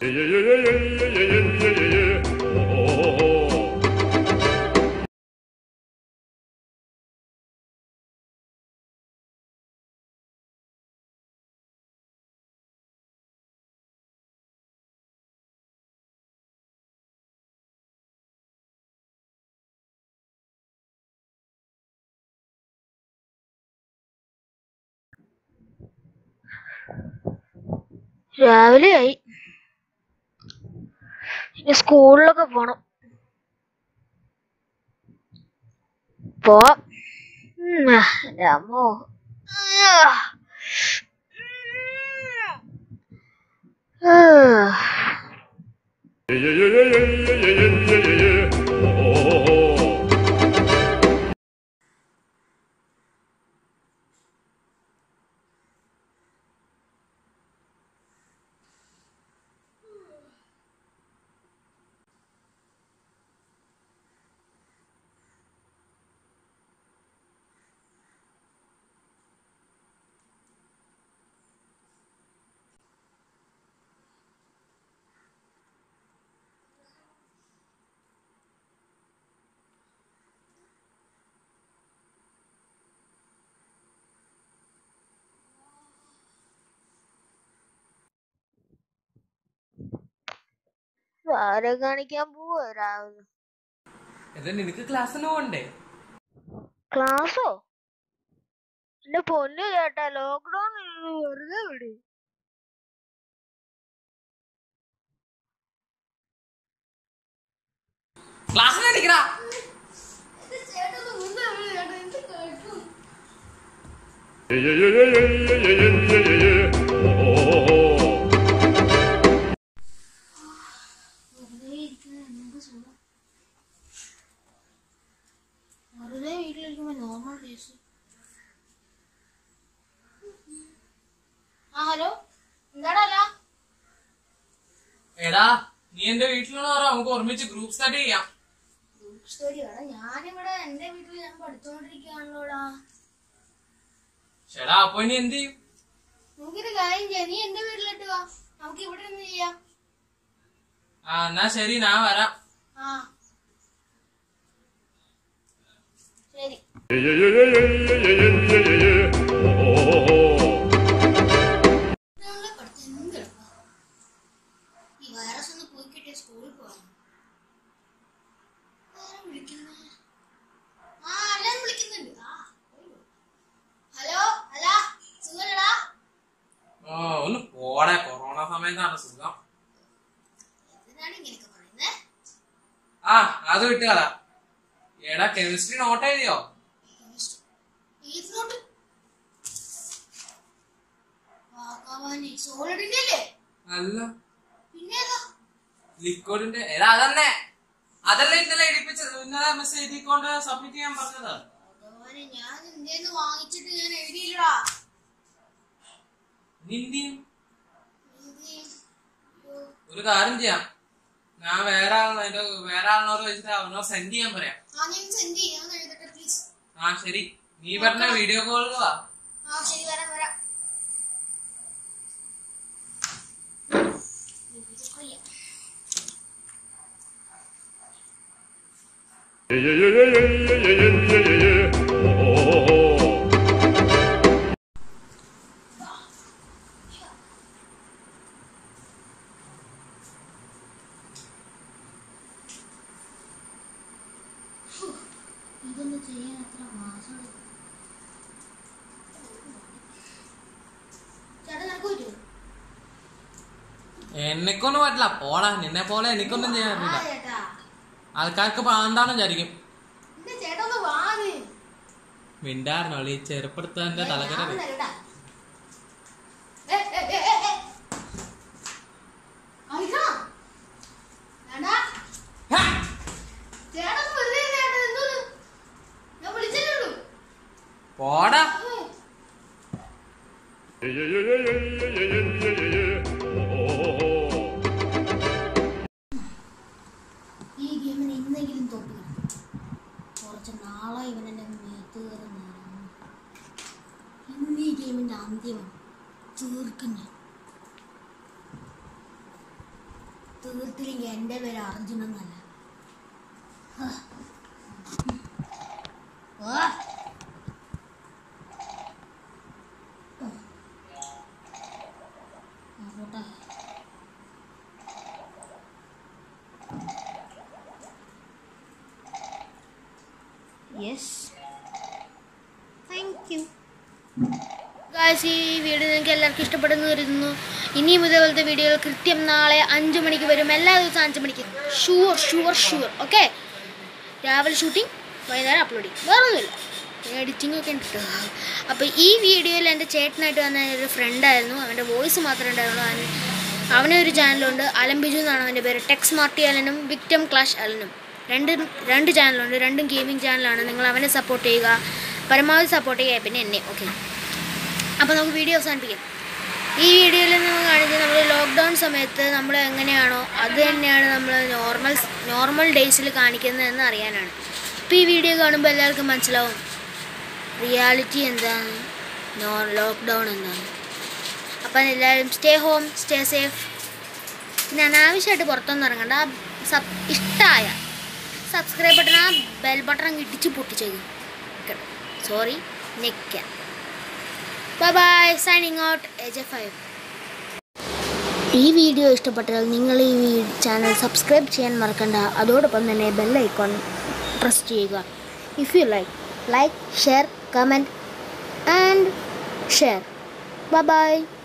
രാവിലെയായി ഇനി സ്കൂളിലൊക്കെ പോണം പോവാം ഉം, എൻ്റെ അമ്മോ ആ. ആ. ആരെ കാണിക്കാൻ പോവാ രാവിലെ ഇത് നിനക്ക് ക്ലാസ്സിന് പോകണ്ടേ ക്ലാസ്സോ എന്റെ പൊന്നു ചേട്ടാ ലോക്ക്ഡൌൺ വെറുതെ വിട് ക്ലാസ്സിന് അടിക്കടാ വെറുതെ വീട്ടിലിരിക്കുമ്പോ നോർമൽ കേസ് ആ ഹലോ എന്താടാ എടാ നീ എന്റെ വീട്ടിലെന്ന് പറ നമുക്ക് ഒരുമിച്ച് ഗ്രൂപ്പ് സ്റ്റഡി ചെയ്യാം ഗ്രൂപ്പ് സ്റ്റഡിയാണ് ഞാനിവിടെ എന്റെ വീട്ടിൽ ഞാൻ പഠിച്ചുകൊണ്ടിരിക്കുകയാണല്ലോടാ ചേടാ അപ്പൊ ഇനി എന്ത് ചെയ്യും നമുക്കൊരു കാര്യം ചെയ്യാം നീ എന്റെ വീട്ടിലിട്ട് വാ നമുക്ക് ഇവിടെ നിന്ന് ചെയ്യാം ആ എന്നാ ശരി ഞാൻ വരാം ആ ശരി ഇതാണല്ലോ പഠിത്തം എന്ത് എളുപ്പാ. ഈ വൈറസ് ഒന്ന് പോയി കിട്ടിയ സ്കൂളിൽ പോകാൻ ആരാ വിളിക്കുന്നെ? ആ എല്ലാരും വിളിക്കുന്നുണ്ട് ആ പോയി പോ. ഹലോ അല്ല സുഖല്ലടാ ഓ ഒന്ന് പോടെ കൊറോണ സമയത്താണ് സുഖം എന്തിനാണ് ഇങ്ങനെയൊക്കെ പറയുന്നേ ആ അത് വിട്ടുകള എടാ കെമിസ്ട്രി നോട്ട് എഴുതിയോ ഇതിനോട്ട് വാക്കാവാനി സോളിഡിന്റെ അല്ലേ അല്ല പിന്നെ ഏതാ ലിക്വിഡിന്റെ എടാ അതന്നെ അതല്ലേ ഇന്നലെ എഴുതിപ്പിച്ചത് ഇന്നലെ മെസ്സേജ് എഴുതിക്കൊണ്ട് സബ്മിറ്റ് ചെയ്യാൻ പറഞ്ഞത് ഭഗവാനെ ഞാൻ ഇന്ത്യന്ന് വാങ്ങിച്ചിട്ട് ഞാൻ എഴുതിയില്ലടാ നിന്റെയും എന്ത് ചെയ്യും? അയ്യോ. ഒരു കാര്യം ചെയ്യാം ഞാൻ വേറെ ആൾ അതിന്റെ വേറെ ആളിനോട് വെച്ചിട്ട് അവനോട് സെൻഡ് ചെയ്യാൻ പറയാം ആ ഞാൻ സെൻഡ് ചെയ്യാം എഴുതട്ടെ പ്ലീസ് ആ ശരി നീ പറഞ്ഞ വീഡിയോ കോളിൽ വാ ആ ശരി വരാം വരാം ഇതൊന്ന് ചെയ്യാൻ എത്ര മാസം ചേട്ടാ നിനക്ക് പറ്റുമോ എന്നെക്കൊന്നും പറ്റില്ല പോടാ നിന്നെ പോലെ എനിക്കൊന്നും ചെയ്യാൻ ആ പറ്റില്ല ചേട്ടാ ആൾക്കാർക്ക് പാന്താണെന്ന് വിചാരിക്കും എന്റെ ചേട്ടാ ഒന്ന് വാന്ന് മിണ്ടാറിനോളി ഈ ചെറുപ്പടുത്തന്റെ തലകര ഞാൻ വരാം. ഏ, ഏ, ഏ, ഏ, ഏ. അയക്കാം. വേണ്ട. ചേട്ടാ ഒന്ന് വെറുതെ ഇരുന്ന് ചേട്ടാ, എന്തോന്ന്? ഞാൻ വിളിച്ചല്ലേ ഉള്ളൂ. പോടാ ഏ. ഈ ഗെയിമിന് ഇന്നെങ്കിലും തോപ്പിക്കണം കുറച്ച് നാളെ ഇവൻ എന്റെ മേത്ത് കയറി നേരം ഇന്ന് ഈ ഗെയിമിന്റെ അന്ത്യമാണ് തീർക്കും ഞാൻ തീർത്തില്ലെങ്കിൽ എൻ്റെ പേര് അർജുൻ എന്നല്ല ഹാ. ആ. ആ, പോട്ടെ. യെസ് താങ്ക് യു ഗായ്സ് ഈ വീഡിയോ നിങ്ങൾക്ക് എല്ലാവർക്കും ഇഷ്ടപ്പെടുന്നു കരുതുന്നു ഇനിയും ഇതേപോലത്തെ വീഡിയോകൾ കൃത്യം നാളെ അഞ്ച് മണിക്ക് വരും എല്ലാ ദിവസവും അഞ്ച് മണിക്ക് ഷുവർ ഷുവർ ഷുവർ ഓക്കെ രാവിലെ ഷൂട്ടിംഗ് വൈകുന്നേരം അപ്ലോഡ് ചെയ്യും വേറെ ഒന്നുമില്ല എഡിറ്റിംഗ് ഒക്കെ ഉണ്ട് അപ്പോൾ ഈ വീഡിയോയിൽ എൻ്റെ ചേട്ടനായിട്ട് വന്ന ഒരു ഫ്രണ്ടായിരുന്നു അവൻ്റെ വോയിസ് മാത്രമേ ഉണ്ടായിരുന്നുള്ളൂ അവൻ അവനെ ഒരു ചാനലുണ്ട് അലംബിജു എന്നാണ് അവൻ്റെ പേര് ടെക്സ് മാർട്ടി അലനും വിക്ടം ക്ലാഷ് അലനും രണ്ട് രണ്ട് ചാനലുണ്ട് രണ്ടും ഗെയിമിംഗ് ചാനലാണ് നിങ്ങൾ അവനെ സപ്പോർട്ട് ചെയ്യുക പരമാവധി സപ്പോർട്ട് ചെയ്യുക പിന്നെ എന്നെ ഓക്കെ അപ്പോൾ നമുക്ക് വീഡിയോ അവസാനിപ്പിക്കാം ഈ വീഡിയോയിൽ നമ്മൾ കാണിച്ചത് നമ്മൾ ലോക്ക്ഡൗൺ സമയത്ത് നമ്മൾ എങ്ങനെയാണോ അത് തന്നെയാണ് നമ്മൾ നോർമൽ നോർമൽ ഡേയ്സിൽ കാണിക്കുന്നതെന്ന് അറിയാനാണ് അപ്പോൾ ഈ വീഡിയോ കാണുമ്പോൾ എല്ലാവർക്കും മനസ്സിലാവും റിയാലിറ്റി എന്താണ് നോ ലോക്ക്ഡൗൺ എന്താണ് അപ്പം എല്ലാവരും സ്റ്റേ ഹോം സ്റ്റേ സേഫ് പിന്നെ അനാവശ്യമായിട്ട് പുറത്തൊന്നും ഇറങ്ങണ്ട ആ സബ് ഇഷ്ടമായ സബ്സ്ക്രൈബ് ബട്ടൺ ആ ബെൽ ബട്ടൺ അങ്ങ് ഇടിച്ച് പൊട്ടിച്ചേക്കും സോറി നിൽക്കാം ബൈ ബൈ സൈനിങ് ഔട്ട് എജ് എ ഫൈവ് ഈ വീഡിയോ ഇഷ്ടപ്പെട്ടാൽ നിങ്ങൾ ഈ ചാനൽ സബ്സ്ക്രൈബ് ചെയ്യാൻ മറക്കണ്ട അതോടൊപ്പം തന്നെ ബെൽ ഐക്കോൺ പ്രസ് ചെയ്യുക if you like like share comment and share bye by